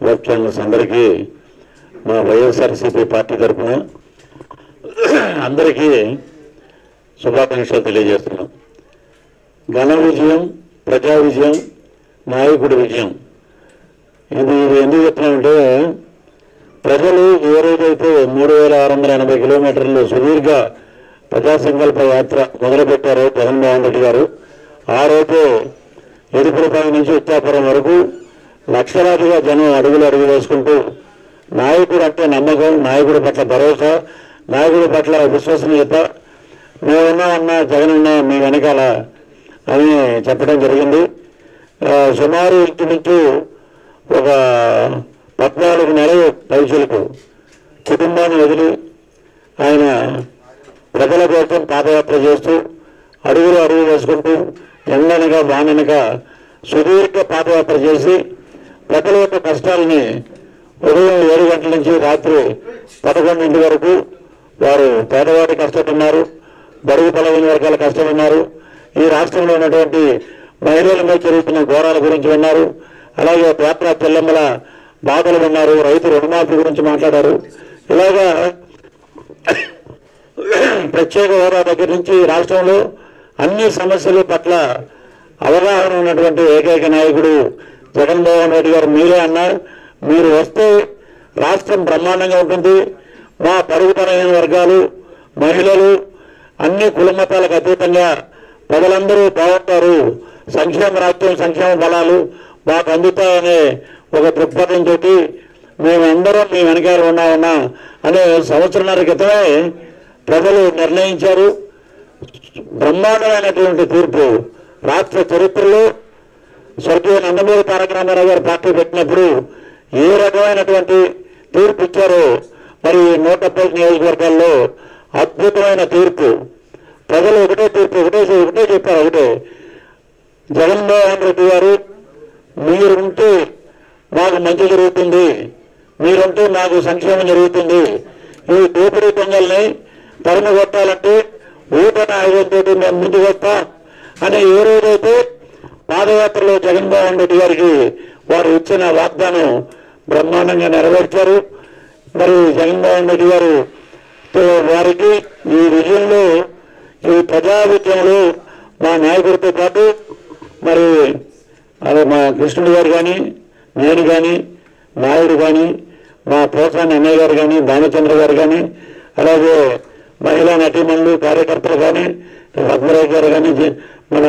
Web channels అందరికీ మా YSRCP party తరఫున అందరికీ శుభాకాంక్షలు తెలియజేస్తున్నాం ఘన విజయం ప్రజా విజయం నాయకుడి విజయం ఇది ఇది ఎందుకు చెప్తున్నామంటే ప్రజలు ఏ రోజైతే మూడు వేల ఆరు వందల ఎనభై కిలోమీటర్లు సుదీర్ఘ ప్రజా సంకల్ప యాత్ర మొదలుపెట్టారో జగన్మోహన్ రెడ్డి గారు ఆ రోజు ఎదుపులపాయ నుంచి ఇచ్చాపురం వరకు లక్షలాదిగా జనం అడుగులు అడుగు వేసుకుంటూ నాయకుడు అంటే నమ్మకం నాయకుడి పట్ల భరోసా నాయకుడి పట్ల విశ్వసనీయత మేమున్నామన్నా జగన్ ఉన్నా మీ వెనకాల అని చెప్పడం జరిగింది ఆ, సుమారు ఇంచుమించు ఒక పద్నాలుగు నెలలు పైసలకు కుటుంబాన్ని వదిలి ఆయన ప్రజల కోసం పాదయాత్ర చేస్తూ అడుగులు అడుగు వేసుకుంటూ ఎండనగా వాననగా సుదీర్ఘ పాదయాత్ర చేసి ప్రజల యొక్క కష్టాలని ఉదయం ఏడు గంటల నుంచి రాత్రి పదకొండింటి వరకు వారు పేదవాడి కష్టపడినారు బడుగు బలమైన వర్గాల కష్టపడినారు ఈ రాష్ట్రంలో ఉన్నటువంటి మహిళల మీద జరుగుతున్న ఘోరాల గురించి విన్నారు అలాగే పేపర చెల్లెమ్మల బాధలు విన్నారు రైతు రుణమాఫీ గురించి మాట్లాడారు ఇలాగా ప్రత్యేక హోదా దగ్గర నుంచి ఈ రాష్ట్రంలో అన్ని సమస్యల పట్ల అవగాహన ఉన్నటువంటి ఏకైక నాయకుడు జగన్మోహన్ రెడ్డి గారు మీరే అన్నారు మీరు వస్తే రాష్ట్రం బ్రహ్మాండంగా ఉంటుంది మా పరుగుతనైన వర్గాలు మహిళలు అన్ని కులమతాలకు అతీతంగా ప్రజలందరూ బాగుంటారు సంక్షేమ రాష్ట్రం సంక్షేమ బలాలు మాకు అందుతాయనే ఒక దృక్పథంతో మేమందరం మీ వెనకాల ఉన్నామన్నా అనే సంవత్సరాల క్రితమే ప్రజలు నిర్ణయించారు బ్రహ్మాండమైనటువంటి తీర్పు రాష్ట్ర చరిత్రలో స్వర్గీయ నందమూరి తారక రామారావు గారు పార్టీ పెట్టినప్పుడు ఏ రకమైనటువంటి తీర్పు ఇచ్చారో మరి నూట పది నియోజకవర్గాల్లో అద్భుతమైన తీర్పు ప్రజలు ఒకటే తీర్పు ఒకటే ఒకటే చెప్పారు ఒకటే జగన్మోహన్ రెడ్డి గారు మీరుంటే మాకు మంచి జరుగుతుంది మీరుంటే మాకు సంక్షేమం జరుగుతుంది ఈ దోపిడీ దొంగల్ని తరిమి కొట్టాలంటే ఊటన ఆయుధంతో మేము ముందుకు వస్తాం అని ఏ రోజైతే పాదయాత్రలో జగన్మోహన్ రెడ్డి గారికి వారు ఇచ్చిన వాగ్దానం బ్రహ్మాండంగా నెరవేర్చారు మరి జగన్మోహన్ రెడ్డి గారు తో వారికి ఈ విజయంలో ఈ ప్రజా విజయంలో మా నాయకుడితో పాటు మరి అదే మా కృష్ణుడు గారు కానీ నేను కానీ నాయుడు కానీ మా పోసాని అన్నయ్య గారు కానీ భానుచంద్ర గారు కానీ అలాగే మహిళా నటీమణులు కార్యకర్తలు కానీ పద్మరాజు గారు కానీ జ- మన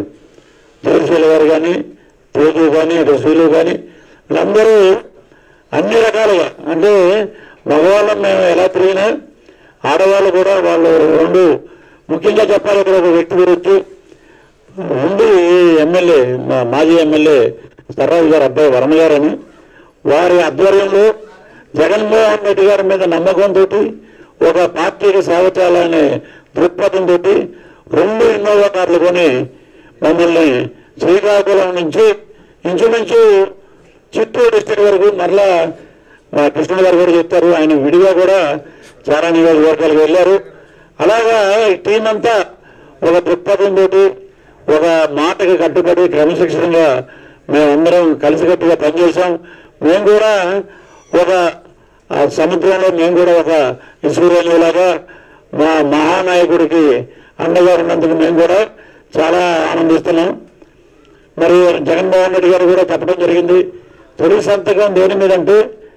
జయశీల గారు కానీ తేజు కానీ రసీలు కానీ వీళ్ళందరూ అన్ని రకాలుగా అంటే మగవాళ్ళం మేము ఎలా తిరిగినా ఆడవాళ్ళు కూడా వాళ్ళు రెండు ముఖ్యంగా చెప్పాలి ఇక్కడ ఒక వ్యక్తి గురించి ఉంది ఎమ్మెల్యే మా మాజీ ఎమ్మెల్యే సర్రాజు గారు అబ్బాయి వర్మ గారు అని వారి ఆధ్వర్యంలో జగన్మోహన్ రెడ్డి గారి మీద నమ్మకంతో ఒక పార్టీకి సేవ చేయాలనే దృక్పథంతో రెండు ఇన్నోవా కార్లు కొని మమ్మల్ని శ్రీకాకుళం నుంచి ఇంచుమించు చిత్తూరు డిస్టిక్ వరకు మరలా మా కృష్ణ గారు కూడా చెప్తారు ఆయన విడిగా కూడా చాలా నియోజకవర్గాలకు వెళ్ళారు అలాగా ఈ టీం అంతా ఒక దృక్పథంతో ఒక మాటకి కట్టుబడి క్రమశిక్షణగా మేమందరం కలిసికట్టుగా పనిచేసాం మేము కూడా ఒక ఆ సముద్రంలో మేము కూడా ఒక ఇసుకురేణులాగా మా మహానాయకుడికి అండగా ఉన్నందుకు మేము కూడా చాలా ఆనందిస్తున్నాం మరి జగన్మోహన్ రెడ్డి గారు కూడా చెప్పడం జరిగింది తొలి సంతకం దేని మీద అంటే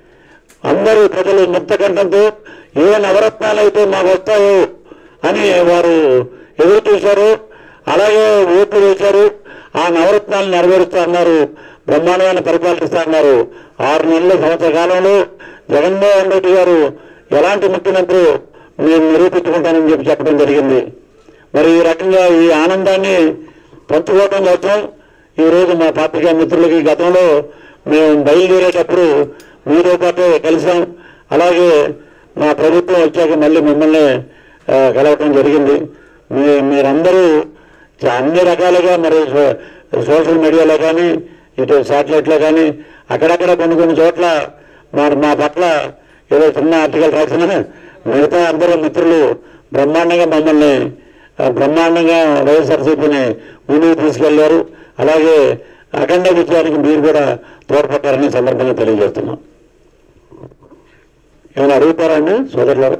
అందరూ ప్రజలు ముక్త కంఠంతో ఏ నవరత్నాలు అయితే మాకు వస్తాయో అని వారు ఎదురు చూశారు అలాగే ఓట్లు వేశారు ఆ నవరత్నాలు నెరవేరుస్తా అన్నారు బ్రహ్మాండమైన పరిపాలిస్తా అన్నారు ఆరు నెలల సంవత్సర కాలంలో జగన్మోహన్ రెడ్డి గారు ఎలాంటి ముఖ్యమంత్రి మేము నిరూపించుకుంటానని చెప్పి చెప్పడం జరిగింది మరి ఈ రకంగా ఈ ఆనందాన్ని పంచుకోవడం కోసం ఈ రోజు మా పాత్రికా మిత్రులకి గతంలో మేము బయలుదేరేటప్పుడు మీతో పాటు కలిసాం అలాగే మా ప్రభుత్వం వచ్చాక మళ్ళీ మిమ్మల్ని ఆ, కలవటం జరిగింది మీ మీరందరూ చా- అన్ని రకాలుగా మరి సో- సోషల్ మీడియాలో కానీ ఇటు శాటిలైట్లో కానీ అక్కడక్కడ కొన్ని కొన్ని చోట్ల మా మా పట్ల ఏదో చిన్న ఆర్టికల్ రాసిన మిగతా అందరూ మిత్రులు బ్రహ్మాండంగా మమ్మల్ని ఆ, బ్రహ్మాండంగా వైఎస్ఆర్సీపీని ముందుకు తీసుకెళ్లారు అలాగే అఖండ విజయానికి మీరు కూడా తోడ్పడ్డారని సందర్భంగా తెలియజేస్తున్నాం ఏమైనా అడుగుతారా అండి సోదరులారా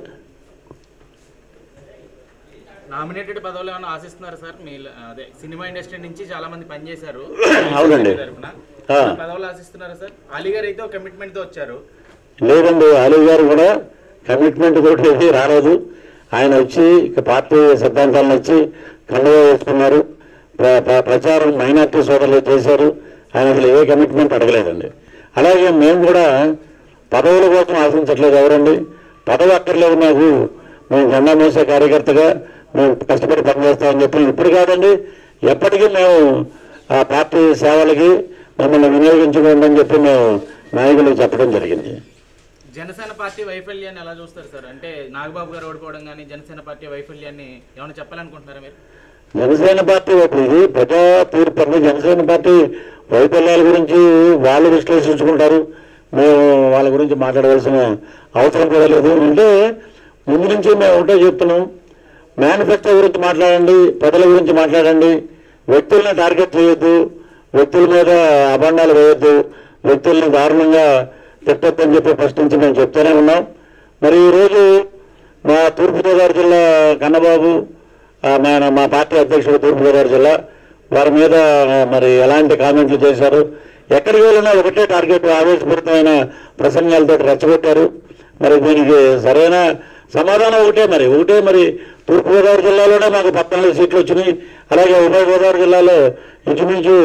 నామినేటెడ్ పదవులు ఏమైనా ఆశిస్తున్నారు సార్ మీ అదే సినిమా ఇండస్ట్రీ నుంచి చాలా మంది పనిచేశారు అవునండి. తరపున. ఆ. పదవులు ఆశిస్తున్నారా సార్ అలీ గారు అయితే ఒక కమిట్మెంట్ తో వచ్చారు లేదండి అలీ గారు కూడా కమిట్మెంట్ తోటి ఏమీ రాలేదు ఆయన వచ్చి ఇక పార్టీ సిద్ధాంతాలను వచ్చి కండువా వేసుకున్నారు ప్ర- ప్ర- ప్రచారం మైనార్టీ సోదరులు చేశారు ఆయన అసలు ఏ కమిట్మెంట్ అడగలేదండి అలాగే మేము కూడా పదవుల కోసం ఆశించట్లేదు ఎవరండి పదవి అక్కర్లేదు నాకు మేము జెండా మోసే కార్యకర్తగా మేము కష్టపడి పనిచేస్తామని చెప్పి ఇప్పుడు కాదండి ఎప్పటికీ మేము ఆ పార్టీ సేవలకి మమ్మల్ని వినియోగించుకోండి అని చెప్పి మేము నాయకులకు చెప్పడం జరిగింది జనసేన పార్టీ వైఫల్యాన్ని ఎలా చూస్తారు సార్ అంటే నాగబాబు గారు ఓడిపోవడం కానీ జనసేన పార్టీ వైఫల్యాన్ని ఏమైనా చెప్పాలనుకుంటున్నారా మీరు జనసేన పార్టీ ఒక ఇది ప్రజా తీర్పు అండి జనసేన పార్టీ వైఫల్యాల గురించి వాళ్ళు విశ్లేషించుకుంటారు మేము వాళ్ళ గురించి మాట్లాడవలసిన అవసరం కూడా లేదు అంటే ముందు నుంచి మేము ఒకటే చెప్తున్నాం మేనిఫెస్టో గురించి మాట్లాడండి ప్రజల గురించి మాట్లాడండి వ్యక్తుల్ని టార్గెట్ చేయొద్దు వ్యక్తుల మీద అభండాలు వేయొద్దు వ్యక్తుల్ని దారుణంగా తిట్టొద్దని చెప్పి ఫస్ట్ నుంచి మేము చెప్తూనే ఉన్నాం మరి ఈరోజు మా తూర్పుగోదావరి జిల్లా కన్నబాబు ఆ, మన మా పార్టీ అధ్యక్షుడు తూర్పుగోదావరి జిల్లా వారి మీద ఆ, మరి ఎలాంటి కామెంట్లు చేశారు ఎక్కడికి వెళ్ళినా ఒకటే టార్గెట్ ఆవేశపూరితమైన ప్రసంగాలతో రెచ్చగొట్టారు మరి దీనికి సరైన సమాధానం ఒకటే మరి ఒకటే మరి తూర్పుగోదావరి జిల్లాలోనే మాకు పద్నాలుగు సీట్లు వచ్చినాయి అలాగే ఉభయ గోదావరి జిల్లాలో ఇంచుమించు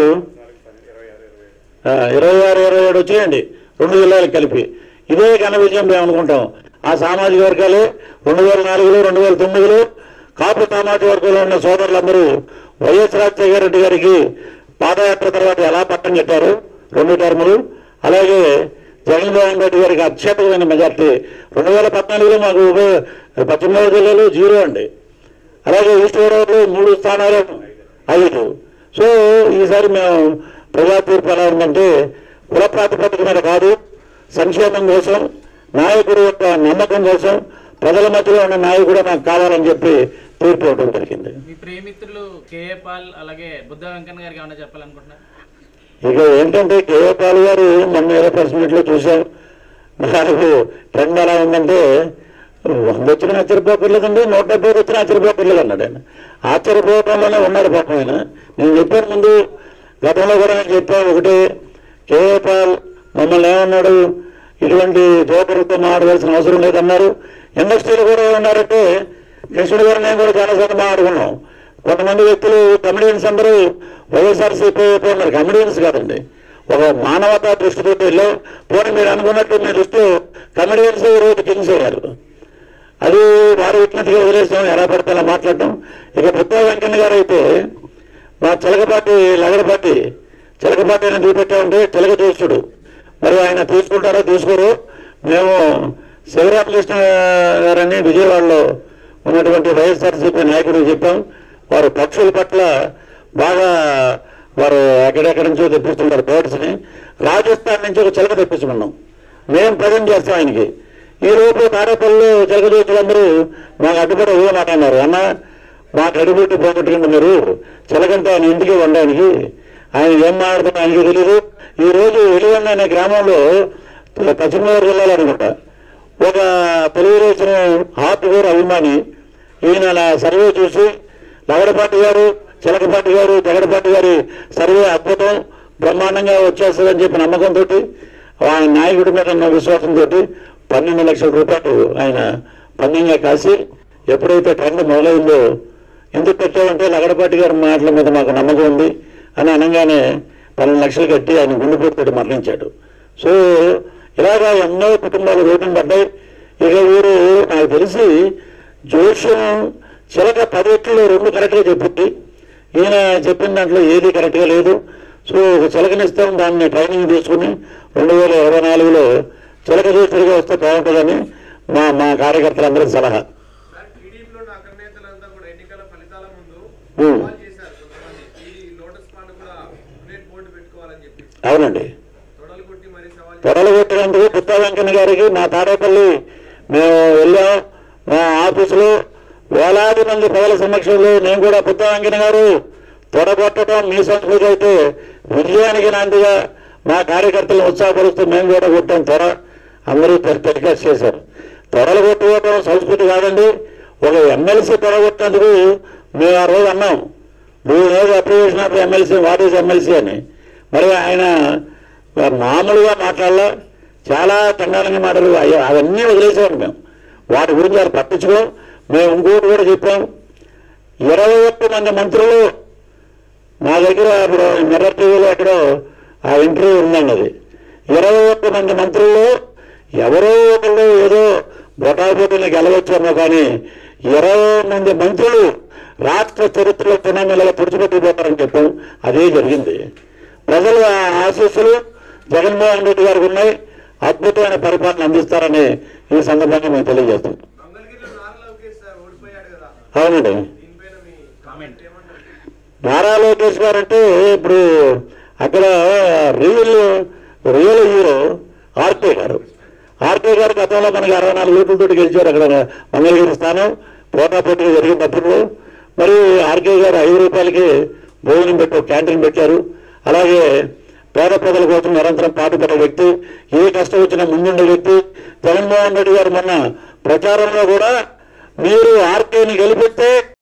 ఆ, ఇరవై ఆరు ఇరవై ఏడు వచ్చాయండి రెండు జిల్లాలకు కలిపి ఇదే ఘన విజయం మేము అనుకుంటాం ఆ సామాజిక వర్గాలు రెండు వేల నాలుగులో రెండు వేల తొమ్మిదిలో కాపు సామాజిక వర్గంలో ఉన్న సోదరులందరూ వైఎస్ రాజశేఖర రెడ్డి గారికి పాదయాత్ర తర్వాత ఎలా పట్టం కట్టారు రెండు టర్ములు అలాగే జగన్మోహన్ రెడ్డి గారికి అత్యధికమైన మెజార్టీ రెండు వేల పద్నాలుగులో మాకు ఉభయ పశ్చిమ గోదావరి జిల్లాలో జీరో అండి అలాగే ఈస్ట్ గోదావరిలో మూడు స్థానాలు ఐదు సో ఈసారి మేము ప్రజా తీర్పు ఎలా ఉందంటే కుల ప్రాతిపదిక మీద కాదు సంక్షేమం కోసం నాయకుడు యొక్క నమ్మకం కోసం ప్రజల మధ్యలో ఉన్న నాయకుడు నాకు కావాలని చెప్పి తీర్పు ఇవ్వడం జరిగింది మీ ప్రేమిత్రులు కేఏ పాల్ అలాగే బుద్ధ వెంకన్న గారికి ఏమైనా చెప్పాలనుకుంటున్నారు ఇక ఏంటంటే కేఏపాల్ గారు మొన్న ఏదో ప్రెస్ మీట్లో చూసాం నాకు ట్రెండ్ ఎలా ఉందంటే వంద వచ్చిన ఆశ్చర్యపోకర్లేదండి నూట డెబ్బై వచ్చిన ఆశ్చర్యపోకర్లేదు అన్నాడు ఆయన ఆశ్చర్యపోవడంలోనే ఉన్నాడు పాపం ఆయన నేను చెప్పాను ముందు గతంలో కూడా నేను చెప్పాను ఒకటి కేఏపాల్ మమ్మల్ని ఏమన్నాడు ఇటువంటి జోకర్తో మాట్లాడాల్సిన అవసరం లేదన్నారు ఇండస్ట్రీలో కూడా ఏమన్నారంటే కృష్ణుడు గారు నేను కూడా చాలాసార్లు మాట్లాడుకున్నాం కొంతమంది వ్యక్తులు కమెడియన్స్ అందరూ వైఎస్ఆర్సీపీ ఉన్నారు కమెడియన్స్ కాదండి ఒక మానవతా దృష్టితో వెళ్ళాం పోనీ మీరు అనుకున్నట్టు మీ దృష్టిలో కమెడియన్స్ రోజు కింగ్స్ అయ్యారు అది వారు ఇచ్చినట్టుగా వదిలేసాం ఎలా పడితే అలా మాట్లాడటం ఇక బుద్ధ వెంకన్న గారు అయితే మా చిలకపాటి లగడపాటి చిలకపాటి అని చూపెట్టామంటే చిలక చూస్తుడు మరి ఆయన తీసుకుంటారో తీసుకోరు మేము శివరామకృష్ణ గారని విజయవాడలో ఉన్నటువంటి వైఎస్ఆర్సీపీ నాయకుడికి చెప్పాం వారు పక్షుల పట్ల బాగా వారు ఎక్కడెక్కడి నుంచో తెప్పిస్తుంటారు బర్డ్స్ని రాజస్థాన్ నుంచి ఒక చిలక తెప్పించుకున్నాం మేము ప్రజెంట్ చేస్తాం ఆయనకి ఈ రోజు తాడేపల్లిలో చిలకదోచులందరూ మాకు అడ్డుపడి ఏ మాట అన్నారు అన్న మా క్రెడిబిలిటీ పోగొట్టుకుంటే మీరు చిలకంటే ఆయన ఇంటికి వండడానికి ఆయన ఏం మాట్లాడుతున్నా ఆయనకి తెలియదు ఈ రోజు వెలివండ అనే గ్రామంలో పశ్చిమ గోదావరి జిల్లాలో అనుకుంటా ఒక తెలుగుదేశం హార్డ్వేర్ అభిమాని ఈయన నా సర్వే చూసి లగడపాటి గారు చిలకపాటి గారు జగడపాటి గారి సర్వే అద్భుతం బ్రహ్మాండంగా వచ్చేస్తుందని చెప్పి నమ్మకంతో ఆయన నాయకుడి మీద ఉన్న విశ్వాసంతో పన్నెండు లక్షల రూపాయలు ఆయన పందెంగా కాసి ఎప్పుడైతే ట్రెండ్ మొదలైందో ఎందుకు పెట్టామంటే లగడపాటి గారి మాటల మీద మాకు నమ్మకం ఉంది అని అనగానే పన్నెండు లక్షలు కట్టి ఆయన గుండెపోటుతో మరణించాడు సో ఇలాగా ఎన్నో కుటుంబాలు రోడ్డున పడ్డాయి ఇక వీరు నాకు తెలిసి జోష్యం చిలక పదిట్లో రెండు కరెక్ట్గా చెప్పింది ఈయన చెప్పిన దాంట్లో ఏది కరెక్ట్గా లేదు సో ఒక చిలకనిస్తాం దాన్ని ట్రైనింగ్ తీసుకుని రెండు వేల ఇరవై నాలుగులో చిలక చూస్తుడిగా వస్తే బాగుంటుందని మా మా కార్యకర్తలందరి సలహా సార్ టీడీపీలో నా అగ్రనేతలంతా కూడా ఎన్నికల ఫలితాల ముందు ఉమ్. సవాల్ చేశారు కొంతమంది ఈ లోటస్ పాండ్ కూడా యునైట్ బోర్డు పెట్టుకోవాలని చెప్పి అవునండి తొడలు కొట్టి మరీ సవాల్ పొడలు కొట్టినందుకు పుత్త వెంకన్న గారికి మా తాడేపల్లి మేము వెళ్ళాం మా ఆఫీసులో వేలాది మంది ప్రజల సమక్షంలో నేను కూడా పుత్త వెంకన్న గారు తొడగొట్టడం మీ సంస్కృతి అయితే విజయానికి నాందిగా మా కార్యకర్తలను ఉత్సాహపరుస్తూ మేము కూడా కొట్టాం త్వర అందరూ టెలికాస్ట్ చేశారు త్వరలు కొట్టుకోవడం సంస్కృతి కాదండి ఒక ఎమ్మెల్సీ తొడగొట్టినందుకు మేము ఆ రోజు అన్నాం నువ్వు ఏదో application of MLC what is MLC అని మరి ఆయన మామూలుగా మాట్లాడాల చాలా చండాలంగా మాటలు అయ్యో అవన్నీ వదిలేసేవారు మేము వాటి గురించి వారు పట్టించుకోం మేము ఇంకోటి కూడా చెప్పాం ఇరవై ఒక్క మంది మంత్రులు మా దగ్గర ఇప్పుడు మిర్రర్ టీవీలో ఎక్కడో ఆ ఇంటర్వ్యూ ఉందండి అది ఇరవై ఒక్క మంది మంత్రులు ఎవరో ఒకళ్ళు ఏదో బొటాబొటిని గెలవచ్చేమో కానీ ఇరవై మంది మంత్రులు రాష్ట్ర చరిత్రలో పునామిలగా తుడిచిపెట్టిపోతారని చెప్పాం అదే జరిగింది ప్రజలు ఆ ఆశీస్సులు జగన్మోహన్ రెడ్డి గారికి ఉన్నాయి అద్భుతమైన పరిపాలన అందిస్తారని ఈ సందర్భంగా మేము తెలియజేస్తాం మంగళగిరిలో నారా లోకేష్ సార్ ఓడిపోయాడు కదా అవునండి దీనిపైన మీ కామెంట్ ఏమంటారు నారా లోకేష్ గారు అంటే ఇప్పుడు అక్కడ రియల్ రియల్ హీరో ఆర్కే గారు ఆర్కే గారు గతంలో మనకి అరవై నాలుగు ఓట్లతో గెలిచారు అక్కడ మంగళగిరి స్థానం పోటాపోటీగా జరిగినప్పుడు మరి ఆర్కే గారు ఐదు రూపాయలకి భోజనం పెట్టి ఒక క్యాంటీన్ పెట్టారు అలాగే పేద ప్రజల కోసం నిరంతరం పాటుపడే వ్యక్తి ఏ కష్టం వచ్చినా ముందుండే వ్యక్తి జగన్మోహన్ రెడ్డి గారు మొన్న ప్రచారంలో కూడా మీరు ఆర్కేని గెలిపిస్తే